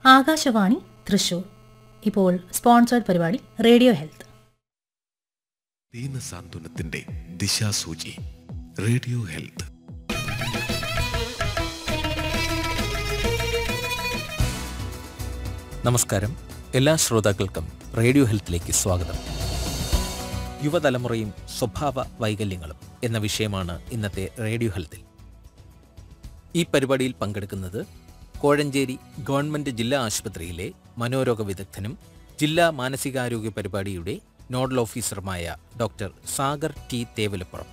ആകാശവാണി തൃശൂർ ഇപ്പോൾ സ്പോൺസേഡ് പരിപാടി radio health ദീനസാന്ത്വനത്തിന്റെ ദിശാസൂചി റേഡിയോ ഹെൽത്ത് നമസ്കാരം എല്ലാ ശ്രോതാക്കൾക്കും റേഡിയോ ഹെൽത്തിലേക്ക് സ്വാഗതം യുവതലമുറയും സ്വഭാവ വൈകല്യങ്ങളും എന്ന വിഷയമാണ് ഇന്നത്തെ റേഡിയോ ഹെൽത്തിൽ ഈ പരിപാടിയിൽ പങ്കെടുക്കുന്നത് കോഴഞ്ചേരി ഗവൺമെന്റ് ജില്ലാ ആശുപത്രിയിലെ മനോരോഗ വിദഗ്ധനും ജില്ലാ മാനസികാരോഗ്യ പരിപാടിയുടെ നോഡൽ ഓഫീസറുമായ ഡോക്ടർ സാഗർ ടി തേവലപ്പുറം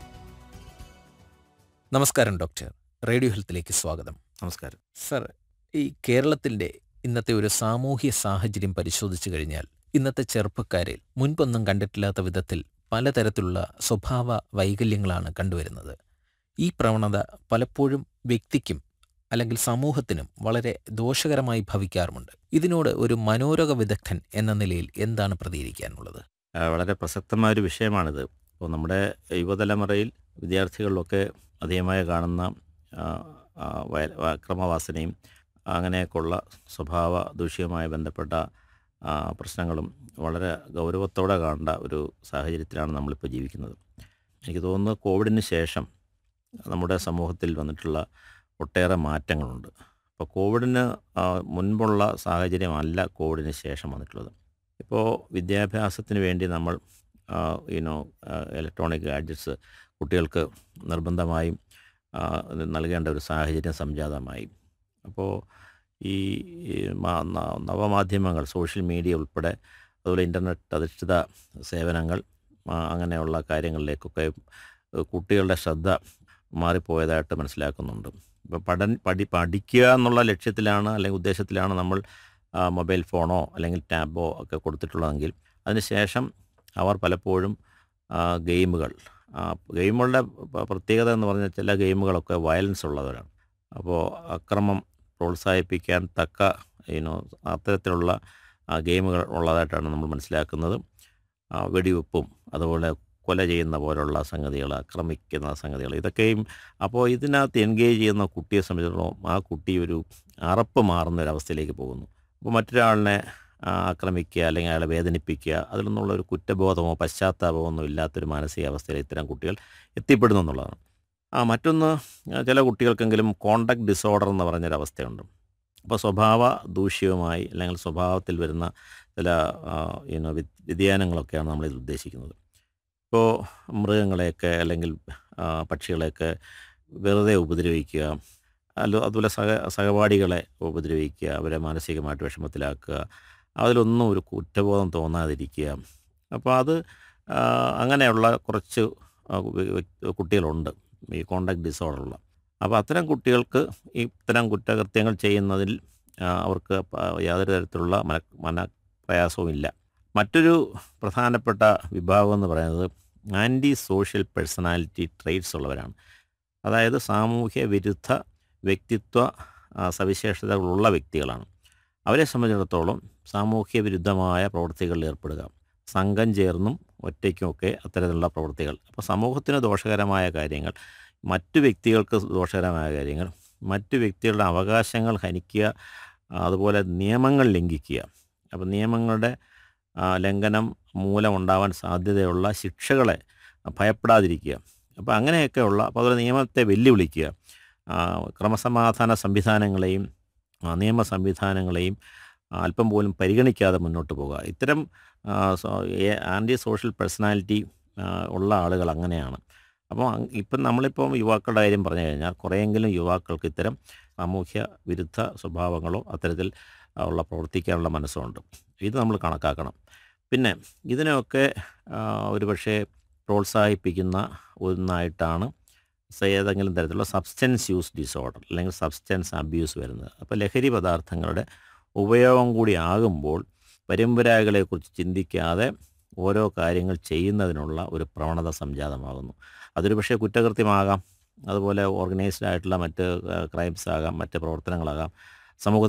നമസ്കാരം ഡോക്ടർ റേഡിയോ ഹെൽത്തിലേക്ക് സ്വാഗതം നമസ്കാരം സർ ഈ കേരളത്തിൻ്റെ ഇന്നത്തെ ഒരു സാമൂഹ്യ സാഹചര്യം പരിശോധിച്ചു കഴിഞ്ഞാൽ ഇന്നത്തെ ചെറുപ്പക്കാരിൽ മുൻപൊന്നും കണ്ടിട്ടില്ലാത്ത വിധത്തിൽ പലതരത്തിലുള്ള സ്വഭാവ വൈകല്യങ്ങളാണ് കണ്ടുവരുന്നത് ഈ പ്രവണത പലപ്പോഴും വ്യക്തിക്കും അല്ലെങ്കിൽ സമൂഹത്തിനും വളരെ ദോഷകരമായി ഭവിക്കാറുമുണ്ട് ഇതിനോട് ഒരു മനോരോഗ വിദഗ്ധൻ എന്ന നിലയിൽ എന്താണ് പ്രതികരിക്കാനുള്ളത് ആ, വളരെ പ്രസക്തമായ ഒരു വിഷയമാണിത് ഇപ്പോൾ നമ്മുടെ യുവതലമുറയിൽ വിദ്യാർത്ഥികളിലൊക്കെ അധികമായി കാണുന്ന ആ, ആ, വയ- അക്രമവാസനയും അങ്ങനെയൊക്കെയുള്ള സ്വഭാവ ദൂഷ്യവുമായി ബന്ധപ്പെട്ട ആ, പ്രശ്നങ്ങളും വളരെ ഗൗരവത്തോടെ കാണേണ്ട ഒരു സാഹചര്യത്തിലാണ് നമ്മളിപ്പോൾ ജീവിക്കുന്നത് എനിക്ക് തോന്നുന്നു കോവിഡിന് ശേഷം നമ്മുടെ സമൂഹത്തിൽ വന്നിട്ടുള്ള ഒട്ടേറെ മാറ്റങ്ങളുണ്ട് അപ്പോൾ കോവിഡിന് ആ, മുൻപുള്ള സാഹചര്യമല്ല കോവിഡിന് ശേഷം വന്നിട്ടുള്ളത് ഇപ്പോൾ വിദ്യാഭ്യാസത്തിന് വേണ്ടി നമ്മൾ യുനോ ഇലക്ട്രോണിക് ഗാഡ്ജറ്റ്സ് കുട്ടികൾക്ക് നിർബന്ധമായും ആ, നൽകേണ്ട ഒരു സാഹചര്യം സംജാതമായി അപ്പോൾ ഈ ഈ മാ- ന- നവമാധ്യമങ്ങൾ സോഷ്യൽ മീഡിയ ഉൾപ്പെടെ അതുപോലെ ഇൻ്റർനെറ്റ് അധിഷ്ഠിത സേവനങ്ങൾ ആ, അങ്ങനെയുള്ള കാര്യങ്ങളിലേക്കൊക്കെ ഏഹ്, കുട്ടികളുടെ ശ്രദ്ധ മാറിപ്പോയതായിട്ട് മനസ്സിലാക്കുന്നുണ്ട് ഇപ്പോൾ പഠൻ പഠി പഠിക്കുക എന്നുള്ള ലക്ഷ്യത്തിലാണ് അല്ലെങ്കിൽ ഉദ്ദേശത്തിലാണ് നമ്മൾ ആ, മൊബൈൽ ഫോണോ അല്ലെങ്കിൽ ടാബോ ഒക്കെ കൊടുത്തിട്ടുള്ളതെങ്കിൽ അതിനുശേഷം അവർ പലപ്പോഴും ആ, ഗെയിമുകൾ ആ, ഗെയിമുകളുടെ പ- പ്രത്യേകത എന്ന് പറഞ്ഞാൽ ചില ഗെയിമുകളൊക്കെ വയലൻസ് ഉള്ളവരാണ് അപ്പോൾ അക്രമം പ്രോത്സാഹിപ്പിക്കാൻ തക്ക ഇനോ അത്തരത്തിലുള്ള ആ, ഗെയിമുകൾ ഉള്ളതായിട്ടാണ് നമ്മൾ മനസ്സിലാക്കുന്നത് ആ, വെടിവെപ്പും അതുപോലെ കൊല ചെയ്യുന്ന പോലുള്ള സംഗതികൾ ആക്രമിക്കുന്ന സംഗതികൾ ഇതൊക്കെയും അപ്പോൾ ഇതിനകത്ത് എൻഗേജ് ചെയ്യുന്ന കുട്ടിയെ സംബന്ധിച്ചിടത്തോളം ആ കുട്ടി ഒരു അറപ്പ് മാറുന്ന ഒരവസ്ഥയിലേക്ക് പോകുന്നു അപ്പോൾ മറ്റൊരാളിനെ ആ, ആക്രമിക്കുക അല്ലെങ്കിൽ അയാളെ വേദനിപ്പിക്കുക അതിൽ നിന്നുള്ള ഒരു കുറ്റബോധമോ പശ്ചാത്താപമോ ഒന്നും ഇല്ലാത്തൊരു മാനസികാവസ്ഥയിൽ ഇത്തരം കുട്ടികൾ എത്തിപ്പെടുന്നു എന്നുള്ളതാണ് ആ മറ്റൊന്ന് ആ, ചില കുട്ടികൾക്കെങ്കിലും കോണ്ടാക്ട് ഡിസോർഡർ എന്ന് പറഞ്ഞൊരവസ്ഥയുണ്ട് അപ്പോൾ സ്വഭാവ ദൂഷ്യവുമായി അല്ലെങ്കിൽ സ്വഭാവത്തിൽ വരുന്ന ചില യുനോ വ്യതിയാനങ്ങളൊക്കെയാണ് നമ്മളിത് ഉദ്ദേശിക്കുന്നത് ഇപ്പോൾ മൃഗങ്ങളെയൊക്കെ അല്ലെങ്കിൽ ആ, പക്ഷികളെയൊക്കെ വെറുതെ ഉപദ്രവിക്കുക അല്ല അതുപോലെ സഹ സഹപാഠികളെ ഉപദ്രവിക്കുക അവരെ മാനസികമായിട്ട് വിഷമത്തിലാക്കുക അതിലൊന്നും ഒരു കുറ്റബോധം തോന്നാതിരിക്കുക അപ്പോൾ അത് ആ, അങ്ങനെയുള്ള കുറച്ച് ആ, വ്യ- വ്യ- കുട്ടികളുണ്ട് ഈ കോണ്ടാക്ട് ഡിസോർഡറുള്ള അപ്പോൾ അത്തരം കുട്ടികൾക്ക് ഈ ഇത്തരം കുറ്റകൃത്യങ്ങൾ ചെയ്യുന്നതിൽ ആ, അവർക്ക് പ- യാതൊരു തരത്തിലുള്ള മന മനപ്രയാസവും ഇല്ല മറ്റൊരു പ്രധാനപ്പെട്ട വിഭാഗം എന്ന് പറയുന്നത് ആൻറ്റി സോഷ്യൽ പേഴ്സണാലിറ്റി ട്രേറ്റ്സ് ഉള്ളവരാണ് അതായത് സാമൂഹ്യ വിരുദ്ധ വ്യക്തിത്വ ആ, സവിശേഷതകളുള്ള വ്യക്തികളാണ് അവരെ സംബന്ധിച്ചിടത്തോളം സാമൂഹ്യ വിരുദ്ധമായ പ്രവൃത്തികളിൽ ഏർപ്പെടുക സംഘം ചേർന്നും ഒറ്റയ്ക്കുമൊക്കെ അത്തരത്തിലുള്ള പ്രവൃത്തികൾ അപ്പോൾ സമൂഹത്തിന് ദോഷകരമായ കാര്യങ്ങൾ മറ്റു വ്യക്തികൾക്ക് ദോഷകരമായ കാര്യങ്ങൾ മറ്റു വ്യക്തികളുടെ അവകാശങ്ങൾ ഹനിക്കുക അതുപോലെ നിയമങ്ങൾ ലംഘിക്കുക അപ്പോൾ നിയമങ്ങളുടെ ആ, ലംഘനം മൂലമുണ്ടാവാൻ സാധ്യതയുള്ള ശിക്ഷകളെ ഭയപ്പെടാതിരിക്കുക അപ്പോൾ അങ്ങനെയൊക്കെയുള്ള അപ്പോൾ അതുപോലെ നിയമത്തെ വെല്ലുവിളിക്കുക ആ, ക്രമസമാധാന സംവിധാനങ്ങളെയും ആ, നിയമ സംവിധാനങ്ങളെയും ആ, അല്പം പോലും പരിഗണിക്കാതെ മുന്നോട്ട് പോകുക ഇത്തരം ആ, സോ- ഏ- ആൻറ്റി സോഷ്യൽ പേഴ്സണാലിറ്റി ആ, ഉള്ള ആളുകൾ അങ്ങനെയാണ് അപ്പോൾ അങ് ഇപ്പം നമ്മളിപ്പം യുവാക്കളുടെ കാര്യം പറഞ്ഞു കഴിഞ്ഞാൽ കുറേയെങ്കിലും യുവാക്കൾക്ക് ഇത്തരം സാമൂഹ്യ വിരുദ്ധ സ്വഭാവങ്ങളോ അത്തരത്തിൽ ഉള്ള പ്രവർത്തിക്കാനുള്ള മനസ്സുണ്ട് ഇത് നമ്മൾ കണക്കാക്കണം പിന്നെ ഇതിനെയൊക്കെ ആ, ഒരുപക്ഷെ പ്രോത്സാഹിപ്പിക്കുന്ന ഒന്നായിട്ടാണ് സ- ഏതെങ്കിലും തരത്തിലുള്ള സബ്സ്റ്റൻസ് യൂസ് ഡിസോർഡർ അല്ലെങ്കിൽ സബ്സ്റ്റൻസ് അബ്യൂസ് വരുന്നത് അപ്പോൾ ലഹരി പദാർത്ഥങ്ങളുടെ ഉപയോഗം കൂടി ആകുമ്പോൾ പരമ്പരാഗകളെക്കുറിച്ച് ചിന്തിക്കാതെ ഓരോ കാര്യങ്ങൾ ചെയ്യുന്നതിനുള്ള ഒരു പ്രവണത സംജാതമാകുന്നു അതൊരു പക്ഷേ കുറ്റകൃത്യമാകാം അതുപോലെ ഓർഗനൈസ്ഡ് ആയിട്ടുള്ള മറ്റ് ക്രൈംസ് ആകാം മറ്റ് പ്രവർത്തനങ്ങളാകാം സമൂഹ